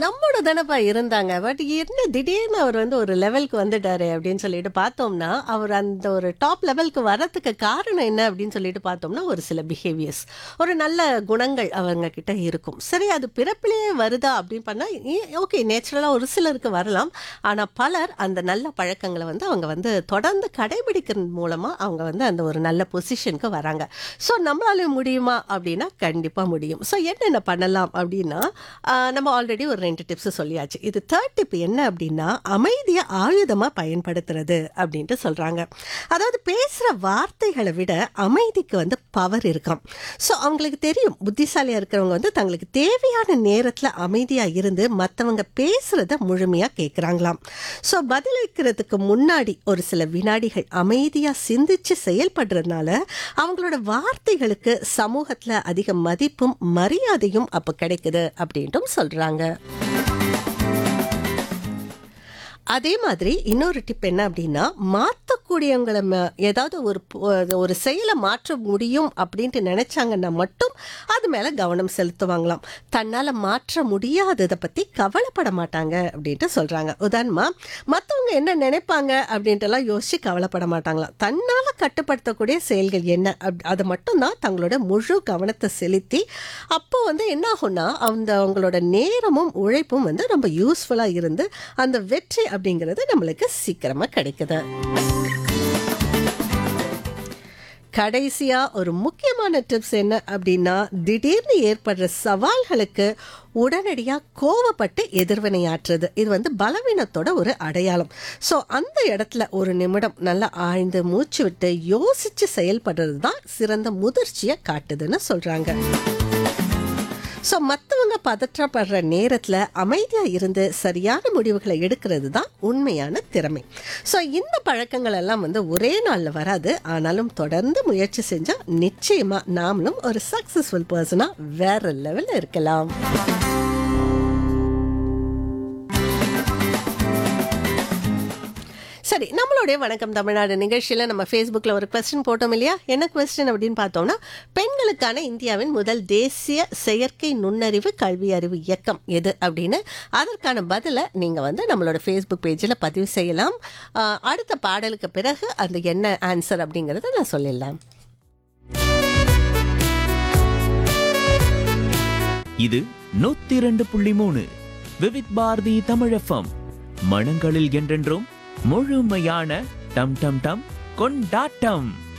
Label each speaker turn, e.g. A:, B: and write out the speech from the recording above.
A: நம்மோட தானப்பா இருந்தாங்க பட் என்ன திடீர்னு அவர் வந்து ஒரு லெவலுக்கு வந்துட்டாரு அப்படின்னு சொல்லிட்டு பார்த்தோம்னா அவர் அந்த ஒரு டாப் லெவலுக்கு வரதுக்கு காரணம் என்ன அப்படின்னு சொல்லிட்டு பார்த்தோம்னா ஒரு சில பிஹேவியர்ஸ் ஒரு நல்ல குணங்கள் அவங்க கிட்ட இருக்கும் சரி அது பிறப்பிலேயே வருதா அப்படின்னு பண்ணால் ஓகே நேச்சுரலாக ஒரு சிலருக்கு வரலாம் ஆனால் பலர் அந்த நல்ல பழக்கங்களை வந்து அவங்க வந்து தொடர்ந்து கடைபிடிக்கிறது மூலமாக அவங்க வந்து அந்த ஒரு நல்ல பொசிஷனுக்கு வராங்க ஸோ நம்மளால முடியுமா அப்படின்னா கண்டிப்பாக முடியும் ஸோ என்னென்ன பண்ணலாம் அப்படின்னா ஆஹ், நம்ம ஆல்ரெடி ஒரு ரெண்டு டிப்ஸ் சொல்லியாச்சு இது தேர்ட் டிப் என்ன அப்படின்னா அமைதியை ஆயுதமாக பயன்படுத்துறது அப்படின்ட்டு சொல்கிறாங்க அதாவது பேசுகிற வார்த்தைகளை விட அமைதிக்கு வந்து பவர் இருக்காம் ஸோ அவங்களுக்கு தெரியும் புத்திசாலியாக இருக்கிறவங்க வந்து தங்களுக்கு தேவையான நேரத்தில் அமைதியாக இருந்து மற்றவங்க பேசுகிறத முழுமையாக கேட்குறாங்களாம் ஸோ பதிலளிக்கிறதுக்கு முன்னாடி ஒரு சில வினாடிகள் அமைதியாக சிந்திச்சு செயல்படுறதுனால அவங்களோட வார்த்தைகளுக்கு சமூகத்தில் அதிக மதிப்பும் மரியாதையும் அப்போ கிடைக்குது அப்படின்ட்டும் சொல்கிறாங்க அதே மாதிரி இன்னொரு டிப் என்ன அப்படின்னா மாற்றக்கூடியவங்களை ம- ஏதாவது ஒரு பு- ஒரு செயலை மாற்ற முடியும் அப்படின்ட்டு நினைச்சாங்கன்னா மட்டும் அது மேலே கவனம் செலுத்துவாங்களாம் தன்னால் மாற்ற முடியாததை பற்றி கவலைப்பட மாட்டாங்க அப்படின்ட்டு சொல்கிறாங்க உதாரணமா மற்றவங்க என்ன நினைப்பாங்க அப்படின்ட்டுலாம் யோசிச்சு கவலைப்பட மாட்டாங்களாம் தன்னால் கட்டுப்படுத்தக்கூடிய செயல்கள் என்ன அப் அதை மட்டும்தான் தங்களோட முழு கவனத்தை செலுத்தி அப்போ வந்து என்ன ஆகும்னா அந்த அவங்களோட நேரமும் உழைப்பும் வந்து ரொம்ப யூஸ்ஃபுல்லாக இருந்து அந்த வெற்றி அப்படிங்கிறது நம்மளுக்கு சீக்கிரமாக கிடைக்குது கடைசியா ஒரு முக்கியமான டிப்ஸ் என்ன அப்படின்னா திடீர்னு ஏற்படுற சவால்களுக்கு உடனடியாக கோவப்பட்டு எதிர்வினையாற்றுறது இது வந்து பலவீனத்தோட ஒரு அடையாளம் ஸோ அந்த இடத்துல ஒரு நிமிடம் நல்லா ஆழ்ந்து மூச்சு விட்டு யோசிச்சு செயல்படுறது தான் சிறந்த முதிர்ச்சியை காட்டுதுன்னு சொல்றாங்க ஸோ மற்றவங்க பதற்றப்படுற நேரத்தில் அமைதியாக இருந்து சரியான முடிவுகளை எடுக்கிறது தான் உண்மையான திறமை ஸோ இந்த பழக்கங்கள் எல்லாம் வந்து ஒரே நாளில் வராது ஆனாலும் தொடர்ந்து முயற்சி செஞ்சால் நிச்சயமாக நாமளும் ஒரு சக்ஸஸ்ஃபுல் பர்சனாக வேற லெவலில் இருக்கலாம் சரி நம்மளுடைய வணக்கம் தமிழ்நாடு நிகழ்ச்சியில் நம்ம ஃபேஸ்புக்கில் ஒரு கொஸ்டின் போட்டோம் இல்லையா என்ன கொஸ்டின் அப்படின்னு பார்த்தோம்னா பெண்களுக்கான இந்தியாவின் முதல் தேசிய செயற்கை நுண்ணறிவு கல்வி அறிவு இயக்கம் எது அப்படின்னு அதற்கான பதிலை நீங்கள் வந்து நம்மளோட ஃபேஸ்புக் பேஜில் பதிவு செய்யலாம் ஆஹ், அடுத்த பாடலுக்கு பிறகு அந்த என்ன ஆன்சர் அப்படிங்கிறத நான் சொல்லிடலாம்
B: இது நூத்தி இரண்டு புள்ளி மூணு விவித் பாரதி தமிழஃபம் மனங்களில் என்றென்றும் முழுமையான டம் டம் டம் கொண்டாட்டம்